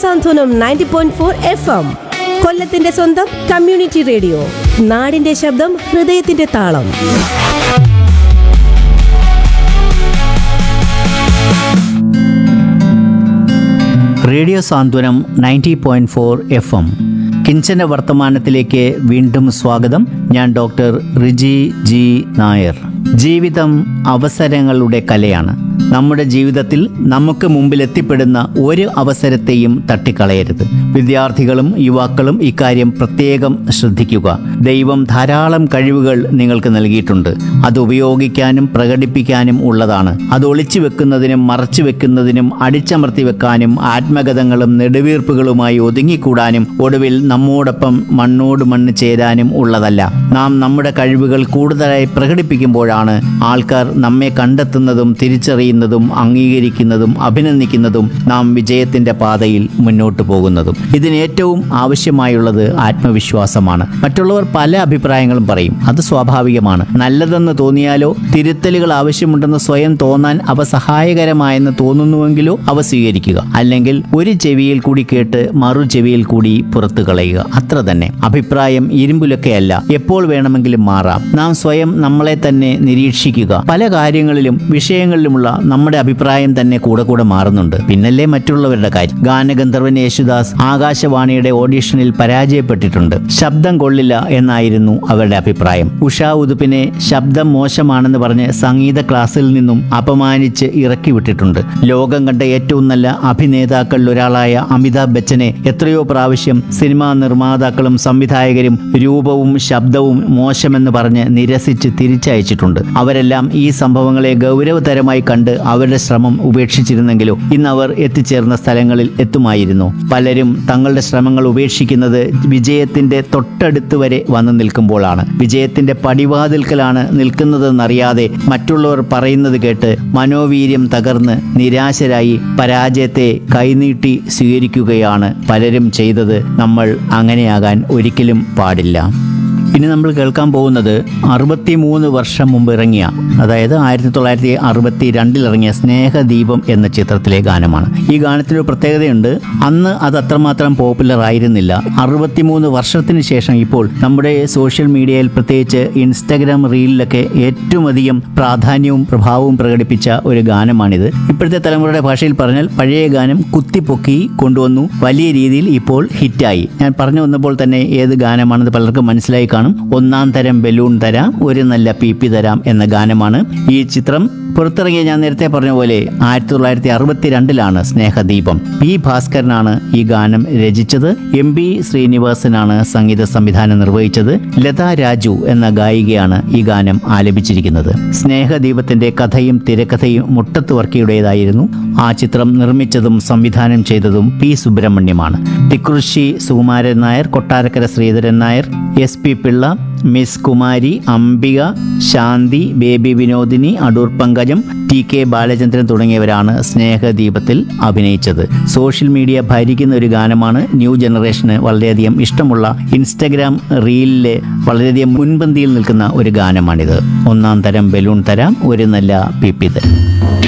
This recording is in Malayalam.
സാന്ത്വനം ninety point four F M കൊല്ലത്തിന്റെ സ്വന്തം കമ്മ്യൂണിറ്റി റേഡിയോ നാടിന്റെ ശബ്ദം ഹൃദയത്തിന്റെ താളം radio Santhwanam ninety point four F M കിഞ്ചന വർത്തമാനത്തിലേക്ക് വീണ്ടും സ്വാഗതം ഞാൻ ഡോക്ടർ റിജി ജി നായർ ജീവിതം അവസരങ്ങളുടെ കലയാണ് നമ്മുടെ ജീവിതത്തിൽ നമുക്ക് മുമ്പിൽ എത്തിപ്പെടുന്ന ഒരു അവസരത്തെയും തട്ടിക്കളയരുത് വിദ്യാർത്ഥികളും യുവാക്കളും ഇക്കാര്യം പ്രത്യേകം ശ്രദ്ധിക്കുക ദൈവം ധാരാളം കഴിവുകൾ നിങ്ങൾക്ക് നൽകിയിട്ടുണ്ട് അത് ഉപയോഗിക്കാനും പ്രകടിപ്പിക്കാനും ഉള്ളതാണ് അത് ഒളിച്ചു വെക്കുന്നതിനും മറച്ചു വെക്കുന്നതിനും അടിച്ചമർത്തി വെക്കാനും ആത്മഗതങ്ങളും നെടുവീർപ്പുകളുമായി ഒതുങ്ങിക്കൂടാനും ഒടുവിൽ നമ്മോടൊപ്പം മണ്ണോട് മണ്ണ് ചേരാനും ഉള്ളതല്ല നാം നമ്മുടെ കഴിവുകൾ കൂടുതലായി പ്രകടിപ്പിക്കുമ്പോഴാണ് ആൾക്കാർ നമ്മെ കണ്ടെത്തുന്നതും തിരിച്ചറിയുന്നതും അംഗീകരിക്കുന്നതും അഭിനന്ദിക്കുന്നതും നാം വിജയത്തിന്റെ പാതയിൽ മുന്നോട്ട് പോകുന്നതും ഇതിന് ഏറ്റവും ആവശ്യമായുള്ളത് ആത്മവിശ്വാസമാണ് മറ്റുള്ളവർ പല അഭിപ്രായങ്ങളും പറയും അത് സ്വാഭാവികമാണ് നല്ലതെന്ന് തോന്നിയാലോ തിരുത്തലുകൾ ആവശ്യമുണ്ടെന്ന് സ്വയം തോന്നാൻ അവ സഹായകരമായെന്ന് തോന്നുന്നുവെങ്കിലോ അവ സ്വീകരിക്കുക അല്ലെങ്കിൽ ഒരു ചെവിയിൽ കൂടി കേട്ട് മറു ചെവിയിൽ കൂടി പുറത്തു കളയുക അത്ര തന്നെ അഭിപ്രായം ഇരുമ്പിലൊക്കെയല്ല എപ്പോൾ വേണമെങ്കിലും മാറാം നാം സ്വയം നമ്മളെ തന്നെ നിരീക്ഷിക്കുക പല കാര്യങ്ങളിലും വിഷയങ്ങളിലുമുള്ള നമ്മുടെ അഭിപ്രായം തന്നെ കൂടെ കൂടെ മാറുന്നുണ്ട് പിന്നല്ലേ മറ്റുള്ളവരുടെ കാര്യം ഗാനഗന്ധർവൻ യേശുദാസ് ആകാശവാണിയുടെ ഓഡീഷനിൽ പരാജയപ്പെട്ടിട്ടുണ്ട് ശബ്ദം കൊള്ളില്ല എന്നായിരുന്നു അവരുടെ അഭിപ്രായം ഉഷാ ഉതുപ്പിനെ ശബ്ദം മോശമാണെന്ന് പറഞ്ഞ് സംഗീത ക്ലാസ്സിൽ നിന്നും അപമാനിച്ച് ഇറക്കി വിട്ടിട്ടുണ്ട് ലോകം കണ്ട ഏറ്റവും നല്ല അഭിനേതാക്കളിൽ ഒരാളായ അമിതാഭ് ബച്ചനെ എത്രയോ പ്രാവശ്യം സിനിമാ നിർമ്മാതാക്കളും സംവിധായകരും രൂപവും ശബ്ദവും മോശമെന്ന് പറഞ്ഞ് നിരസിച്ച് തിരിച്ചയച്ചിട്ടുണ്ട് അവരെല്ലാം ഈ സംഭവങ്ങളെ ഗൗരവതരമായി കണ്ട് അവരുടെ ശ്രമം ഉപേക്ഷിച്ചിരുന്നെങ്കിലോ ഇന്ന് അവർ എത്തിച്ചേർന്ന സ്ഥലങ്ങളിൽ എത്തുമായിരുന്നു പലരും തങ്ങളുടെ ശ്രമങ്ങൾ ഉപേക്ഷിക്കുന്നത് വിജയത്തിന്റെ തൊട്ടടുത്ത് വരെ വന്നു നിൽക്കുമ്പോഴാണ് വിജയത്തിന്റെ പടിവാതിൽക്കലാണ് നിൽക്കുന്നതെന്നറിയാതെ മറ്റുള്ളവർ പറയുന്നത് കേട്ട് മനോവീര്യം തകർന്ന് നിരാശരായി പരാജയത്തെ കൈനീട്ടി സ്വീകരിക്കുകയാണ് പലരും ചെയ്തത് നമ്മൾ അങ്ങനെയാകാൻ ഒരിക്കലും പാടില്ല ഇനി നമ്മൾ കേൾക്കാൻ പോകുന്നത് അറുപത്തി മൂന്ന് വർഷം മുമ്പ് ഇറങ്ങിയ അതായത് ആയിരത്തി തൊള്ളായിരത്തി അറുപത്തി രണ്ടിൽ ഇറങ്ങിയ സ്നേഹദീപം എന്ന ചിത്രത്തിലെ ഗാനമാണ് ഈ ഗാനത്തിനൊരു പ്രത്യേകതയുണ്ട് അന്ന് അത് അത്രമാത്രം പോപ്പുലർ ആയിരുന്നില്ല അറുപത്തിമൂന്ന് വർഷത്തിന് ശേഷം ഇപ്പോൾ നമ്മുടെ സോഷ്യൽ മീഡിയയിൽ പ്രത്യേകിച്ച് ഇൻസ്റ്റഗ്രാം റീലിലൊക്കെ ഏറ്റവും അധികം പ്രാധാന്യവും പ്രഭാവവും പ്രകടിപ്പിച്ച ഒരു ഗാനമാണിത് ഇപ്പോഴത്തെ തലമുറയുടെ ഭാഷയിൽ പറഞ്ഞാൽ പഴയ ഗാനം കുത്തിപ്പൊക്കി കൊണ്ടുവന്നു വലിയ രീതിയിൽ ഇപ്പോൾ ഹിറ്റായി ഞാൻ പറഞ്ഞു വന്നപ്പോൾ തന്നെ ഏത് ഗാനമാണെന്ന് പലർക്കും മനസ്സിലായി കാണും ഒന്നാം തരം ബലൂൺ തരാം ഒരു നല്ല പി പി തരാം എന്ന ഗാനമാണ് ഈ ചിത്രം പുറത്തിറങ്ങിയ ഞാൻ നേരത്തെ പറഞ്ഞ പോലെ ആയിരത്തി തൊള്ളായിരത്തി അറുപത്തി രണ്ടിലാണ് സ്നേഹദീപം പി ഭാസ്കരനാണ് ഈ ഗാനം രചിച്ചത് എം ബി ശ്രീനിവാസനാണ് സംഗീത സംവിധാനം നിർവഹിച്ചത് ലതാ രാജു എന്ന ഗായികയാണ് ഈ ഗാനം ആലപിച്ചിരിക്കുന്നത് സ്നേഹദീപത്തിന്റെ കഥയും തിരക്കഥയും മുട്ടത്ത് വർക്കിയുടേതായിരുന്നു ആ ചിത്രം നിർമ്മിച്ചതും സംവിധാനം ചെയ്തതും പി സുബ്രഹ്മണ്യമാണ് Thikkurissy Sukumaran Nair Kottarakkara Sreedharan Nair S P Pillai miss Kumari Ambika Shanthi baby Vinodini Adoor Pankajam T K Balachandran തുടങ്ങിയവരാണ് സ്നേഹദീപത്തിൽ അഭിനയിച്ചത് സോഷ്യൽ മീഡിയ ഭരിക്കുന്ന ഒരു ഗാനമാണ് ന്യൂ ജനറേഷന് വളരെയധികം ഇഷ്ടമുള്ള ഇൻസ്റ്റഗ്രാം റീലിലെ വളരെയധികം മുൻപന്തിയിൽ നിൽക്കുന്ന ഒരു ഗാനമാണിത് ഒന്നാം തരം ബലൂൺ തരാം ഒരു നല്ല പി പി തരാം